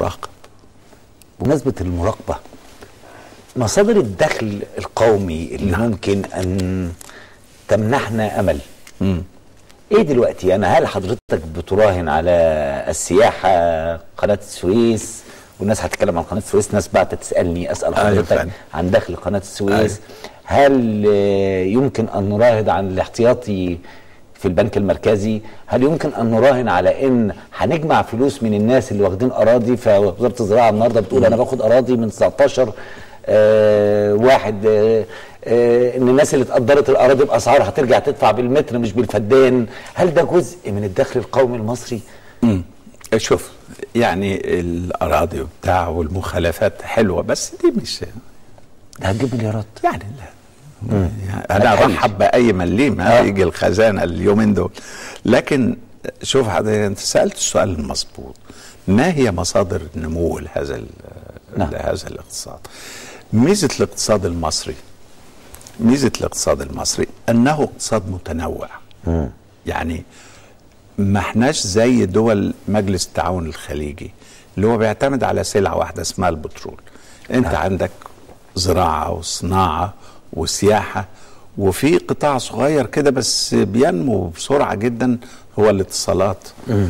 راقب بمناسبة المراقبة مصادر الدخل القومي اللي نعم. ممكن أن تمنحنا أمل مم. ايه دلوقتي انا هل حضرتك بتراهن على السياحه قناه السويس والناس هتتكلم عن قناه السويس ناس بعت تسالني اسال أيوة حضرتك فعلا. عن دخل قناه السويس أيوة. هل آه، يمكن ان نراهن عن الاحتياطي في البنك المركزي هل يمكن ان نراهن على ان هنجمع فلوس من الناس اللي واخدين اراضي فوزاره الزراعه النهارده بتقول انا باخد اراضي من 19 آه واحد آه آه ان الناس اللي اتقدرت الاراضي باسعار هترجع تدفع بالمتر مش بالفدان هل ده جزء من الدخل القومي المصري مم. شوف يعني الاراضي وبتاع والمخالفات حلوه بس دي مش ده هتجيب مليارات يعني لا يعني ما انا تحلش. ارحب باي مليم آه. آه. يجي الخزانه اليومين دول لكن شوف حضرتك انت سالت السؤال المظبوط ما هي مصادر النمو لهذا ال- نعم. لهذا الاقتصاد ميزه الاقتصاد المصري ميزه الاقتصاد المصري انه اقتصاد متنوع يعني ما احناش زي دول مجلس التعاون الخليجي اللي هو بيعتمد على سلعه واحده اسمها البترول انت نعم. عندك زراعه وصناعه وسياحه وفي قطاع صغير كده بس بينمو بسرعه جدا هو الاتصالات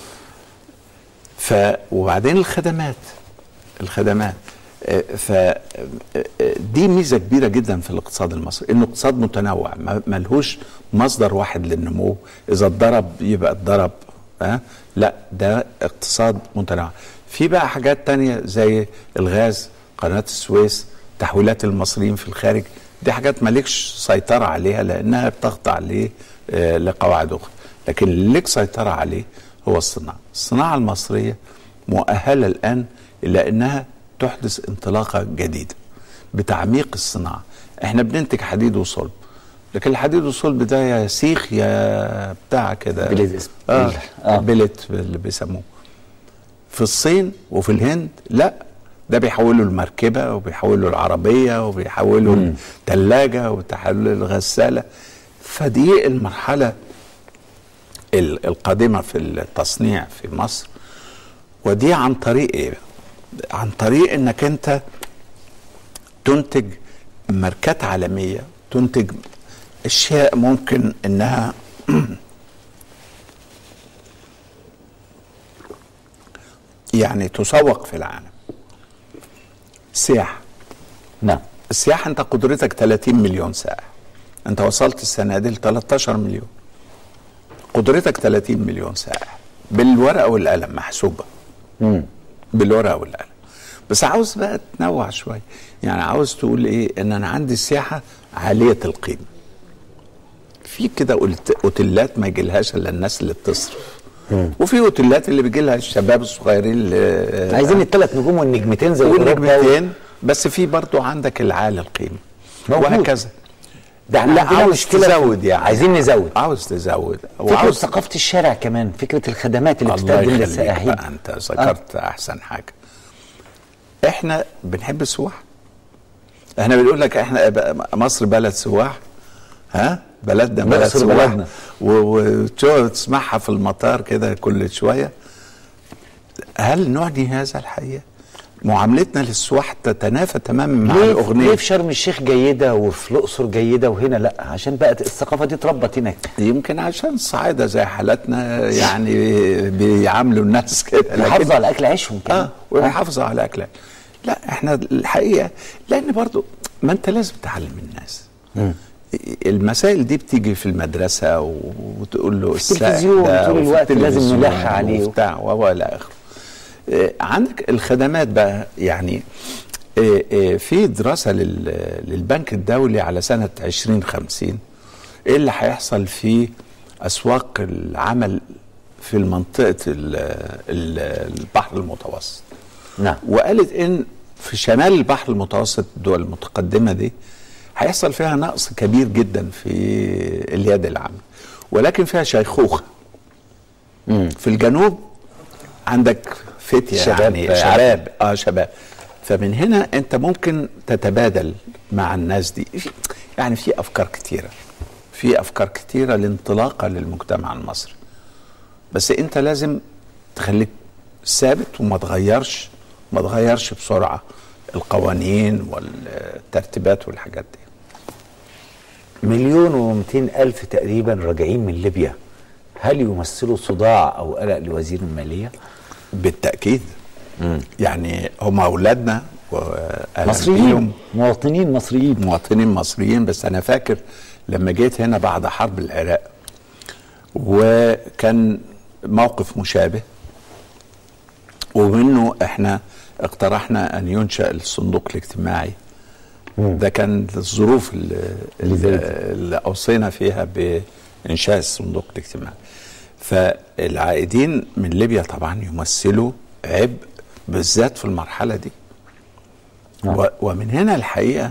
ف وبعدين الخدمات الخدمات آه، ف آه، آه، دي ميزه كبيره جدا في الاقتصاد المصري انه اقتصاد متنوع ما- ملهوش مصدر واحد للنمو اذا اتضرب يبقى اتضرب ها لا ده اقتصاد متنوع في بقى حاجات تانية زي الغاز قناه السويس تحويلات المصريين في الخارج دي حاجات مالكش سيطره عليها لانها بتخضع ل- آه، لقواعد اخرى لكن اللي لك سيطره عليه هو الصناعه الصناعه المصريه مؤهله الان الى انها تحدث انطلاقه جديده بتعميق الصناعه احنا بننتج حديد وصلب لكن الحديد والصلب ده يا سيخ يا بتاع كده بليد اسم. اه, آه. آه. بلت اللي بيسموه في الصين وفي الهند لا ده بيحولوا المركبه وبيحولوا العربيه وبيحولوا الثلاجه وبيحولوا الغساله فدي المرحله ال- القادمه في التصنيع في مصر ودي عن طريق ايه؟ عن طريق انك انت تنتج ماركات عالميه تنتج اشياء ممكن انها يعني تسوق في العالم سياحه نعم السياحه انت قدرتك 30 مليون سائح انت وصلت السنه دي ل 13 مليون قدرتك 30 مليون سائح بالورقه والقلم محسوبه مم. بالورقه والقلم بس عاوز بقى تنوع شويه يعني عاوز تقول ايه ان انا عندي سياحه عاليه القيمه في كده قلت اوتيلات ما يجيلهاش الا الناس اللي بتصرف وفي اوتيلات اللي بيجي لها الشباب الصغيرين اللي عايزين الثلاث نجوم والنجمتين زي أوروبا والنجمتين بس في برضو عندك العالي القيمه موجود. وهكذا ده احنا لا عندنا عاوز مشكله في- تزود يعني عايزين نزود عاوز تزود فكره وعاوز ثقافه الشارع كمان فكره الخدمات اللي الله بتقدم يخليك للسائحين بقى انت ذكرت آه. احسن حاجه احنا بنحب السواح احنا بنقول لك احنا ب- مصر بلد سواح ها بلدنا بلد مصر سواح بلدنا. وتسمعها في المطار كده كل شويه هل نعني هذا الحقيقه معاملتنا للسواح تتنافى تماما مع ليه الاغنيه ليه في شرم الشيخ جيده وفي الاقصر جيده وهنا لا عشان بقت الثقافه دي اتربت هناك يمكن عشان الصعايده زي حالتنا يعني بيعاملوا الناس كده لكن- يحافظوا على اكل عيشهم كمان اه ويحافظوا على اكلها لا احنا الحقيقه لان برضو ما انت لازم تعلم الناس المسائل دي بتيجي في المدرسه وتقول له التلفزيون السائق ده طول وفي الوقت لازم التلفزيون نلح عليه. وبتاع والى اخره آه، عندك الخدمات بقى يعني آه، آه، في دراسه لل- للبنك الدولي على سنه 2050 ايه اللي هيحصل في اسواق العمل في منطقه ال- ال- البحر المتوسط نعم وقالت ان في شمال البحر المتوسط الدول المتقدمه دي هيحصل فيها نقص كبير جدا في اليد العامله ولكن فيها شيخوخه في الجنوب عندك فتيه شباب- يعني شباب اه شباب فمن هنا انت ممكن تتبادل مع الناس دي في- يعني في افكار كتيره في افكار كتيره لانطلاقه للمجتمع المصري بس انت لازم تخليك ثابت وما تغيرش ما تغيرش بسرعه القوانين والترتيبات والحاجات دي مليون ومئتين ألف تقريبا راجعين من ليبيا هل يمثلوا صداع أو قلق لوزير المالية؟ بالتاكيد يعني هم اولادنا وأهلا مصريين بيهم. مواطنين مصريين مواطنين مصريين بس انا فاكر لما جيت هنا بعد حرب العراق وكان موقف مشابه ومنه احنا اقترحنا ان ينشا الصندوق الاجتماعي ده كان الظروف اللي, اللي, اللي اوصينا فيها بانشاء الصندوق الاجتماعي فالعائدين من ليبيا طبعا يمثلوا عبء بالذات في المرحله دي نعم. و- ومن هنا الحقيقه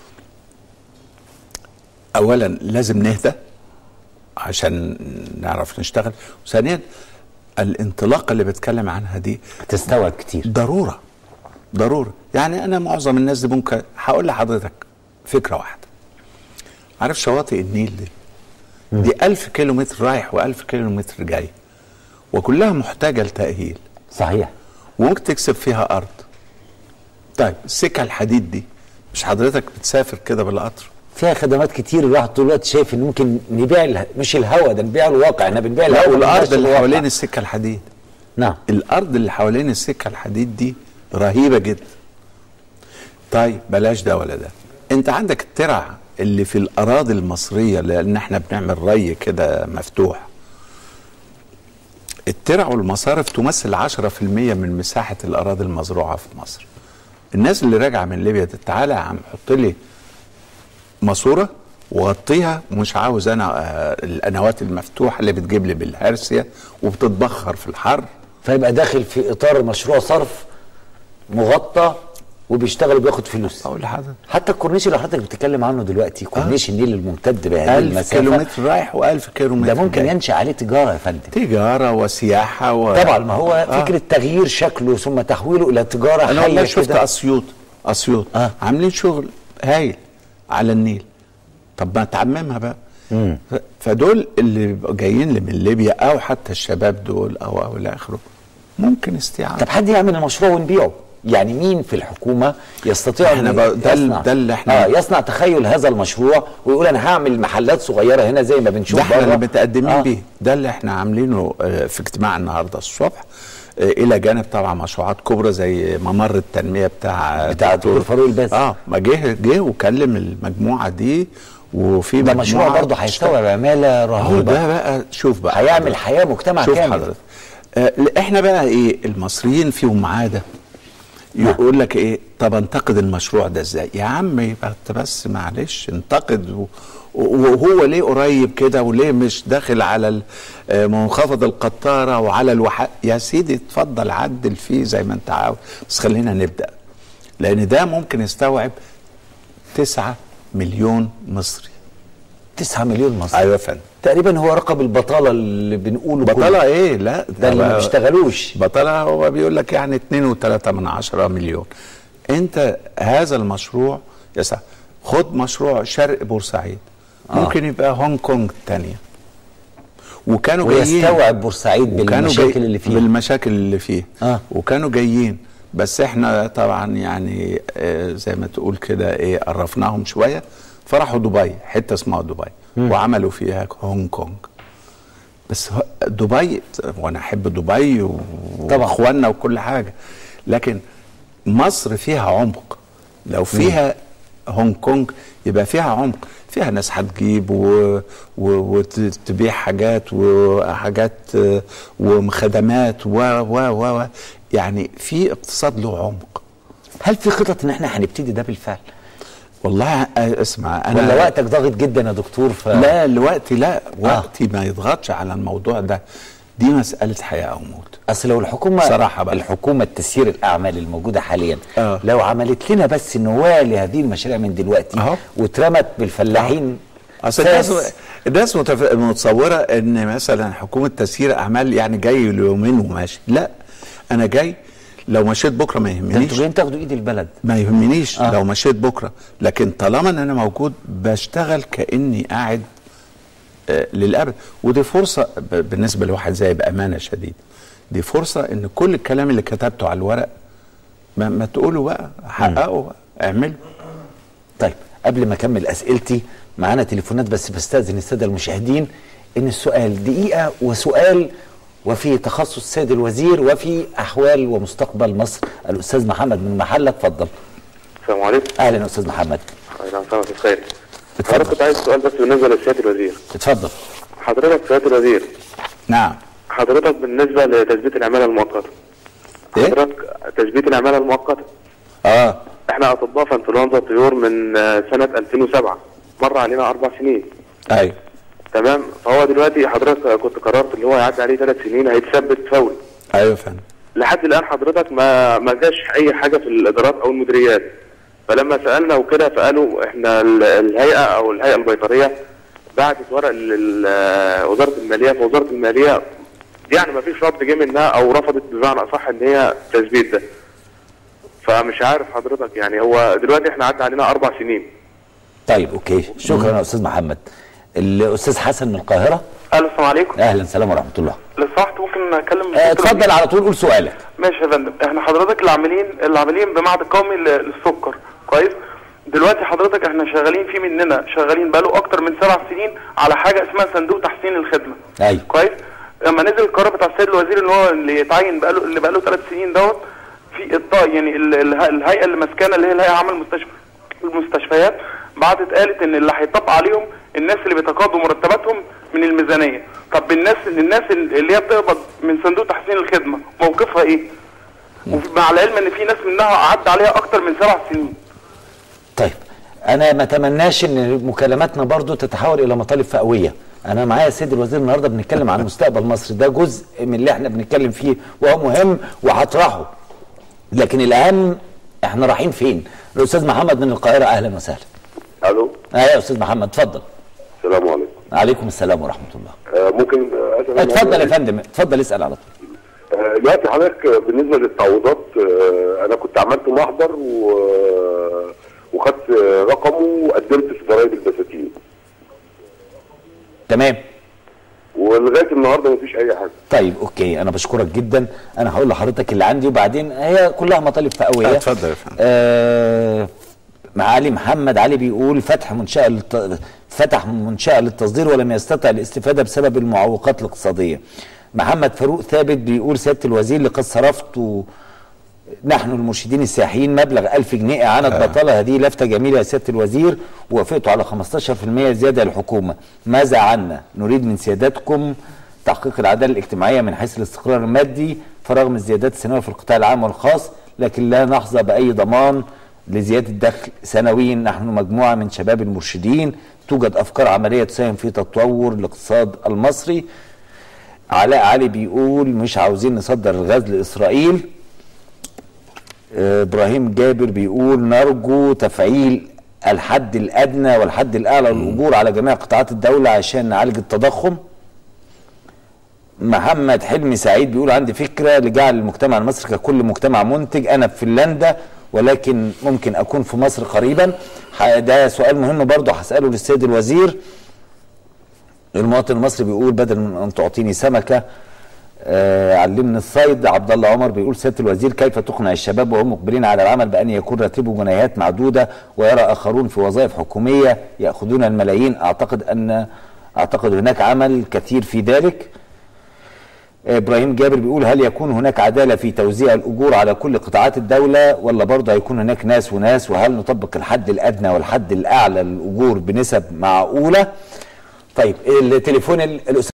اولا لازم نهدى عشان نعرف نشتغل وثانيا الانطلاقه اللي بتكلم عنها دي تستوعب كتير ضروره ضروره يعني انا معظم الناس دي ممكن هقول لحضرتك فكره واحده عارف شواطئ النيل دي دي ألف كيلو متر رايح وألف كيلو متر جاي وكلها محتاجة لتأهيل صحيح وممكن تكسب فيها أرض طيب السكة الحديد دي مش حضرتك بتسافر كده بالقطر فيها خدمات كتير الواحد طول الوقت شايف ان ممكن نبيع اله... مش الهوا ده نبيع الواقع احنا بنبيع لا الهوا ما والأرض بنبيعش اللي الواقع. حوالين السكة الحديد نعم الارض اللي حوالين السكه الحديد دي رهيبه جدا طيب بلاش ده ولا ده انت عندك الترع اللي في الاراضي المصريه لان احنا بنعمل ري كده مفتوح الترع والمصارف تمثل 10% من مساحه الاراضي المزروعه في مصر الناس اللي راجعه من ليبيا دي، تعالى يا عم حط لي ماسوره وغطيها ومش عاوز انا آه، القنوات المفتوحه اللي بتجيب لي بالهرسيا وبتتبخر في الحر فيبقى داخل في اطار مشروع صرف مغطى وبيشتغل وبياخد فلوس اقول لحضرتك حتى الكورنيش اللي حضرتك بتتكلم عنه دلوقتي كورنيش النيل الممتد بهذه 1000 المسافه كيلو متر رايح و1000 كيلو متر ده ممكن جاي. ينشا عليه تجاره يا فندم تجاره وسياحه و... طبعا ما هو آه. فكره تغيير شكله ثم تحويله الى تجاره انا والله حيه شفت كده اسيوط اسيوط آه. عاملين شغل هايل على النيل طب ما تعممها بقى ف- فدول اللي بيبقوا جايين لي من ليبيا او حتى الشباب دول او او الى اخره ممكن استيعاب طب حد يعمل المشروع ونبيعه يعني مين في الحكومه يستطيع إحنا إن بقى- ده ال- يصنع ده اللي إحنا- اه يصنع تخيل هذا المشروع ويقول انا هعمل محلات صغيره هنا زي ما بنشوف ده احنا بره. اللي متقدمين آه. بيه ده اللي احنا عاملينه آه، في اجتماع النهارده الصبح آه، الى جانب طبعا مشروعات كبرى زي ممر التنميه بتاع بتاع الدكتور فاروق الباز. اه ما جه جه وكلم المجموعه دي وفي ده مجموعة مشروع برضه هيستوعب عماله اهو رهيبه ده بقى شوف بقى هيعمل حضرتك. حياه مجتمع شوف كامل حضرتك آه احنا بقى ايه المصريين فيهم عاده يقول لك ايه طب انتقد المشروع ده ازاي يا عم يبقى انت بس معلش انتقد و- وهو ليه قريب كده وليه مش داخل على ال- آه، منخفض القطاره وعلى الوحاء يا سيدي اتفضل عدل فيه زي ما انت عاوز بس خلينا نبدا لان ده ممكن يستوعب تسعة مليون مصري 9 مليون مصري ايوه يا فندم تقريبا هو رقم البطاله اللي بنقوله بطاله كله. ايه لا ده اللي ما بقى- بيشتغلوش بطلها هو بيقول لك يعني 2.3 من عشرة مليون انت هذا المشروع يسع خد مشروع شرق بورسعيد آه. ممكن يبقى هونج كونج الثانيه وكانوا جايين ويستوعب بورسعيد وكانوا بالمشاكل جاي- اللي فيها بالمشاكل اللي فيه آه. وكانوا جايين بس احنا طبعا يعني آه، زي ما تقول كده ايه قرفناهم شويه فراحوا دبي حته اسمها دبي وعملوا فيها هونج كونج بس هو- دبي وانا احب دبي و- طبعا. واخواننا وكل حاجه لكن مصر فيها عمق لو فيها هونج كونج يبقى فيها عمق فيها ناس هتجيب و- و- وتبيع حاجات وحاجات آه، وخدمات و و و و. يعني في اقتصاد له عمق هل في خطط ان احنا هنبتدي ده بالفعل والله آه، اسمع انا ولا وقتك ضاغط جدا يا دكتور ف لا الوقت لا وقتي ما يضغطش على الموضوع ده دي مسألة حياة أو موت اصل لو الحكومه صراحة بقى. الحكومه تسيير الاعمال الموجوده حاليا آه. لو عملت لنا بس نواه لهذه المشاريع من دلوقتي أهو. واترمت بالفلاحين اصل فاس. الناس الناس متف... متصوره ان مثلا حكومه تسيير اعمال يعني جاي ليومين وماشي لا انا جاي لو مشيت بكره ما ده انتوا يهمنيش جايين تاخدوا ايد البلد ما يهمنيش آه. آه. لو مشيت بكره لكن طالما ان انا موجود بشتغل كاني قاعد آه للابد ودي فرصه ب- بالنسبه لواحد زي بامانه شديده دي فرصه ان كل الكلام اللي كتبته على الورق ما, ما تقولوا بقى حققوا بقى اعملوا طيب قبل ما اكمل اسئلتي معانا تليفونات بس بستاذن الساده المشاهدين ان السؤال دقيقه وسؤال وفي تخصص السيد الوزير وفي احوال ومستقبل مصر الاستاذ محمد من محله اتفضل السلام عليكم اهلا يا استاذ محمد اهلا وسهلا في الخير اتفضل. حضرتك كنت عايز سؤال بس بالنسبه لسياده الوزير اتفضل حضرتك سياده الوزير نعم حضرتك بالنسبه لتثبيت العماله المؤقته ايه حضرتك تثبيت العماله المؤقته اه احنا اطباء في انفلونزا الطيور من آه، سنه 2007 مر علينا اربع سنين ايوه تمام فهو دلوقتي حضرتك كنت قررت اللي هو يعدي عليه ثلاث سنين هيتثبت فوري ايوه يا فندم لحد الان حضرتك ما ما جاش اي حاجه في الادارات او المديريات فلما سالنا وكده فقالوا احنا ال- الهيئه او الهيئه البيطريه بعتت ورق لوزاره الماليه فوزاره الماليه يعني ما فيش رد جه منها او رفضت بمعنى اصح ان هي تثبيت ده فمش عارف حضرتك يعني هو دلوقتي احنا عدى علينا اربع سنين طيب اوكي شكرا يا استاذ محمد الاستاذ حسن من القاهره الو السلام عليكم اهلا سلام ورحمه الله لو سمحت ممكن اتكلم آه، اتفضل على طول قول سؤالك ماشي يا فندم احنا حضرتك العاملين العاملين بمعهد القومي ل- للسكر كويس دلوقتي حضرتك احنا شغالين فيه مننا شغالين بقاله اكتر من سبع سنين على حاجه اسمها صندوق تحسين الخدمه ايوه كويس لما نزل القرار بتاع السيد الوزير اللي هو اللي يتعين بقاله اللي بقاله ثلاث سنين دوت في الط- يعني ال- اله- الهيئه اللي ماسكانا اللي هي الهيئه عامه المستشفى المستشفيات بعتت قالت ان اللي هيطبق عليهم الناس اللي بيتقاضوا مرتباتهم من الميزانيه طب الناس الناس اللي هي بتقبض من صندوق تحسين الخدمه موقفها ايه؟ وفي- مع العلم ان في ناس منها عدى عليها اكتر من سبع سنين طيب انا ما اتمناش ان مكالماتنا برضو تتحول الى مطالب فئويه انا معايا السيد الوزير النهارده بنتكلم عن مستقبل مصر ده جزء من اللي احنا بنتكلم فيه وهو مهم وهطرحه لكن الاهم احنا رايحين فين الاستاذ محمد من القاهره اهلا وسهلا الو ايوه يا استاذ محمد اتفضل السلام عليكم عليكم السلام ورحمه الله آه ممكن آه، أسأل اتفضل يا فندم اتفضل اسال على طول آه، دلوقتي حضرتك آه، بالنسبه للتعويضات آه، انا كنت عملت محضر و... آه، وخدت آه، رقمه وقدمت في ضرائب البساتين تمام ولغايه النهارده مفيش اي حاجه طيب اوكي انا بشكرك جدا انا هقول لحضرتك اللي عندي وبعدين هي كلها مطالب فئويه آه، اتفضل يا فندم. آه مع علي محمد علي بيقول فتح منشأة للت... فتح منشأة للتصدير ولم يستطع الاستفادة بسبب المعوقات الاقتصادية محمد فاروق ثابت بيقول سيادة الوزير لقد صرفت نحن المرشدين السياحيين مبلغ 1000 جنيه إعانة آه. بطالة هذه لفتة جميلة يا سيادة الوزير ووافقتوا على 15% زيادة للحكومة ماذا عنا نريد من سيادتكم تحقيق العدالة الاجتماعية من حيث الاستقرار المادي فرغم الزيادات السنوية في القطاع العام والخاص لكن لا نحظى بأي ضمان لزيادة الدخل سنويا نحن مجموعة من شباب المرشدين توجد أفكار عملية تساهم في تطور الاقتصاد المصري علاء علي بيقول مش عاوزين نصدر الغاز لإسرائيل آه، ابراهيم جابر بيقول نرجو تفعيل الحد الادنى والحد الاعلى للاجور على جميع قطاعات الدوله عشان نعالج التضخم محمد حلمي سعيد بيقول عندي فكره لجعل المجتمع المصري ككل مجتمع منتج انا في فنلندا ولكن ممكن اكون في مصر قريبا ح- ده سؤال مهم برضه هساله للسيد الوزير المواطن المصري بيقول بدل من ان تعطيني سمكه آه علمني الصيد عبد الله عمر بيقول سياده الوزير كيف تقنع الشباب وهم مقبلين على العمل بان يكون راتبه جنيهات معدوده ويرى اخرون في وظائف حكوميه ياخذون الملايين اعتقد ان اعتقد هناك عمل كثير في ذلك ابراهيم جابر بيقول هل يكون هناك عداله في توزيع الاجور على كل قطاعات الدوله ولا برضه هيكون هناك ناس وناس وهل نطبق الحد الادنى والحد الاعلى للاجور بنسب معقوله طيب التليفون ال- الاستاذ